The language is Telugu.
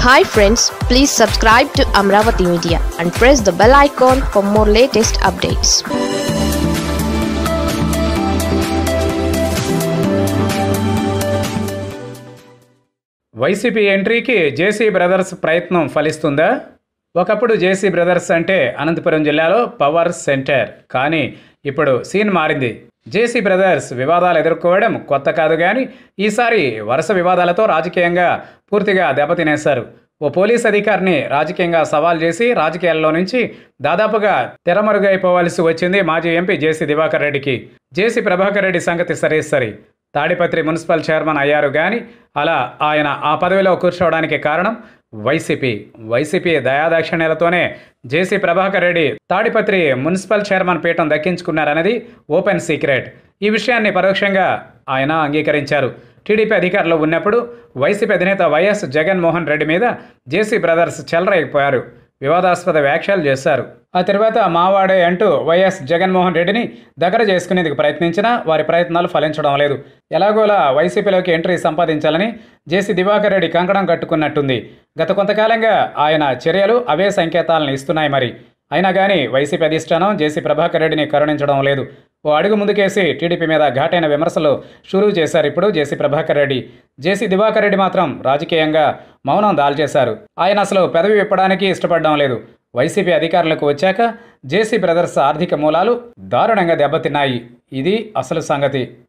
hi friends please subscribe to Amaravati media and press the bell icon for more latest updates YCP ఎంట్రీకి జేసీ బ్రదర్స్ ప్రయత్నం ఫలిస్తుందా ఒకప్పుడు జేసీ బ్రదర్స్ అంటే అనంతపురం జిల్లాలో పవర్ సెంటర్ కానీ ఇప్పుడు సీన్ మారింది జేసీ బ్రదర్స్ వివాదాలు ఎదుర్కోవడం కొత్త కాదు కానీ ఈసారి వరుస వివాదాలతో రాజకీయంగా పూర్తిగా దెబ్బతినేశారు ఓ పోలీస్ అధికారిని రాజకీయంగా సవాల్ చేసి రాజకీయాల్లో నుంచి దాదాపుగా తెరమరుగైపోవాల్సి వచ్చింది మాజీ ఎంపీ జేసీ దివాకర్ రెడ్డికి జేసీ ప్రభాకర్ రెడ్డి సంగతి సరే సరి తాడిపత్రి మున్సిపల్ చైర్మన్ అయ్యారు కానీ అలా ఆయన ఆ పదవిలో కూర్చోవడానికి కారణం వైసీపీ వైసీపీ దయాదాక్షిణ్యాలతోనే JC Prabhakar Reddy Tadipatri municipal chairman పీఠం దక్కించుకున్నారన్నది ఓపెన్ సీక్రెట్ ఈ విషయాన్ని పరోక్షంగా ఆయన అంగీకరించారు టీడీపీ అధికారంలో ఉన్నప్పుడు వైసీపీ అధినేత వైఎస్ జగన్మోహన్ రెడ్డి మీద జేసీ బ్రదర్స్ చెలరైపోయారు వివాదాస్పద వ్యాఖ్యలు చేశారు ఆ తర్వాత మావాడే అంటూ వైఎస్ జగన్మోహన్ రెడ్డిని దగ్గర చేసుకునేందుకు ప్రయత్నించినా వారి ప్రయత్నాలు ఫలించడం లేదు ఎలాగోలా వైసీపీలోకి ఎంట్రీ సంపాదించాలని జేసీ దివాకర్ రెడ్డి కంకణం కట్టుకున్నట్టుంది గత కొంతకాలంగా ఆయన చర్యలు అవే సంకేతాలను ఇస్తున్నాయి మరి అయినా కానీ వైసీపీ అధిష్టానం జేసీ ప్రభాకర్ రెడ్డిని కరుణించడం లేదు ఓ అడుగు ముందుకేసి టీడీపీ మీద ఘాటైన విమర్శలు షురూ చేశారు ఇప్పుడు జేసీ ప్రభాకర్ రెడ్డి జేసీ దివాకర్ రెడ్డి మాత్రం రాజకీయంగా మౌనం దాల్చేశారు ఆయన అసలు పెదవి విప్పడానికి ఇష్టపడడం లేదు వైసీపీ అధికారులకు వచ్చాక జేసీ బ్రదర్స్ ఆర్థిక మూలాలు దారుణంగా దెబ్బతిన్నాయి ఇది అసలు సంగతి